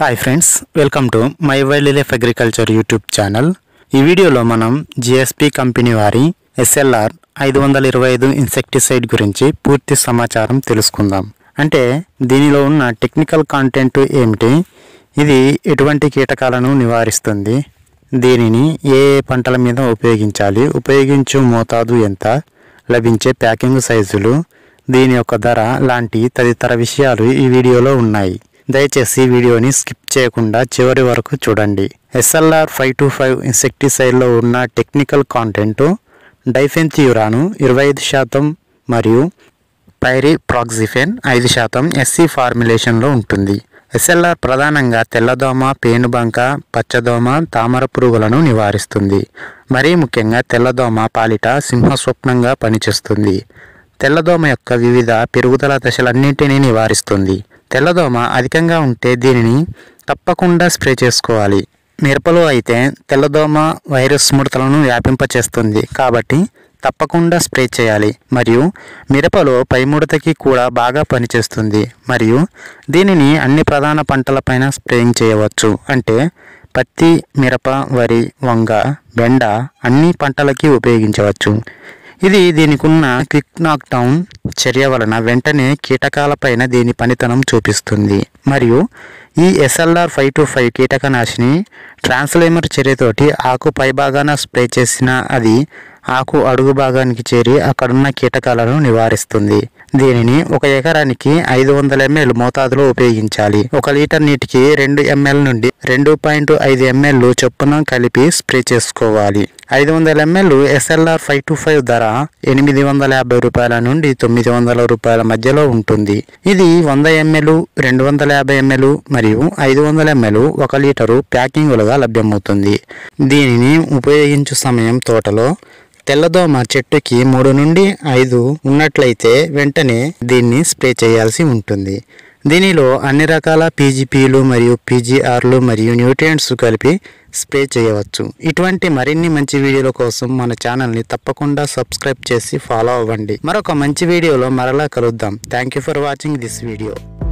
hi friends welcome to my wildlife agriculture YouTube channel ఈ వీడియోలో మనం GSP company వారి ఎస్ఎల్ఆర్ ఐదు వందల ఇరవై ఐదు ఇన్సెక్టిసైడ్ గురించి పూర్తి సమాచారం తెలుసుకుందాం అంటే దీనిలో ఉన్న టెక్నికల్ కాంటెంట్ ఏమిటి ఇది ఎటువంటి కీటకాలను నివారిస్తుంది దీనిని ఏ ఏ పంటల మీద ఉపయోగించాలి ఉపయోగించు మోతాదు ఎంత లభించే ప్యాకింగ్ సైజులు దీని యొక్క ధర లాంటి తదితర విషయాలు ఈ వీడియోలో ఉన్నాయి దయచేసి వీడియోని స్కిప్ చేయకుండా చివరి వరకు చూడండి ఎస్ఎల్ఆర్ ఫైవ్ టు ఫైవ్ ఇన్సెక్టిసైడ్లో ఉన్న టెక్నికల్ కాంటెంట్ డైఫెన్థ్యూరాను ఇరవై ఐదు శాతం మరియు పైరి ప్రాక్సిఫెన్ ఐదు శాతం ఎస్సీ ఫార్ములేషన్లో ఉంటుంది ఎస్ఎల్ఆర్ ప్రధానంగా తెల్లదోమ పేనుబంక పచ్చదోమ తామర పురుగులను నివారిస్తుంది మరీ ముఖ్యంగా తెల్లదోమ పాలిట సింహస్వప్నంగా పనిచేస్తుంది తెల్లదోమ యొక్క వివిధ పెరుగుదల దశలన్నింటినీ నివారిస్తుంది తెల్లదోమ అధికంగా ఉంటే దీనిని తప్పకుండా స్ప్రే చేసుకోవాలి మిరపలో అయితే తెల్లదోమ వైరస్ ముడతలను వ్యాపింపచేస్తుంది కాబట్టి తప్పకుండా స్ప్రే చేయాలి మరియు మిరపలో పై ముడతకి కూడా బాగా పనిచేస్తుంది మరియు దీనిని అన్ని ప్రధాన పంటలపైన స్ప్రేయింగ్ చేయవచ్చు అంటే పత్తి మిరప వరి వంగ బెండ అన్ని పంటలకి ఉపయోగించవచ్చు ఇది దీనికి ఉన్న క్విక్ నాక్ డౌన్ చర్య వలన వెంటనే కీటకాలపైన దీని పనితనం చూపిస్తుంది మరియు ఈ ఎస్ఎల్ఆర్ ఫైవ్ టు ఫైవ్ కీటకనాశిని ట్రాన్స్లేమర్ చర్యతోటి ఆకు పైభాగాన స్ప్రే చేసిన అది ఆకు అడుగు భాగానికి చేరి అక్కడున్న కీటకాలను నివారిస్తుంది దీనిని ఒక ఎకరానికి ఐదు వందల ఎంఎల్ మోతాదులో ఉపయోగించాలి ఒక లీటర్ నీటికి రెండు ఎంఎల్ నుండి రెండు పాయింట్ ఐదు ఎంఎల్ చొప్పున కలిపి స్ప్రే చేసుకోవాలి ఐదు వందల ML SLR five two five ధర ఎనిమిది వందల యాభై రూపాయల నుండి తొమ్మిది వందల రూపాయల మధ్యలో ఉంటుంది ఇది వంద ఎంఎల్ రెండు వందల యాభై ఎంఎల్ మరియు ఐదు వందల ఎంఎల్ ఒక లీటరు ప్యాకింగులుగా లభ్యమవుతుంది దీనిని ఉపయోగించు సమయం తోటలో తెల్లదోమ చెట్టుకి మూడు నుండి ఐదు ఉన్నట్లయితే వెంటనే దీన్ని స్ప్రే చేయాల్సి ఉంటుంది దీనిలో అన్ని రకాల పీజీపీలు మరియు పీజీఆర్లు మరియు న్యూట్రియంట్స్ కలిపి స్ప్రే చేయవచ్చు ఇటువంటి మరిన్ని మంచి వీడియోల కోసం మన ఛానల్ని తప్పకుండా సబ్స్క్రైబ్ చేసి ఫాలో అవ్వండి మరొక మంచి వీడియోలో మరలా కలుద్దాం thank you for watching this video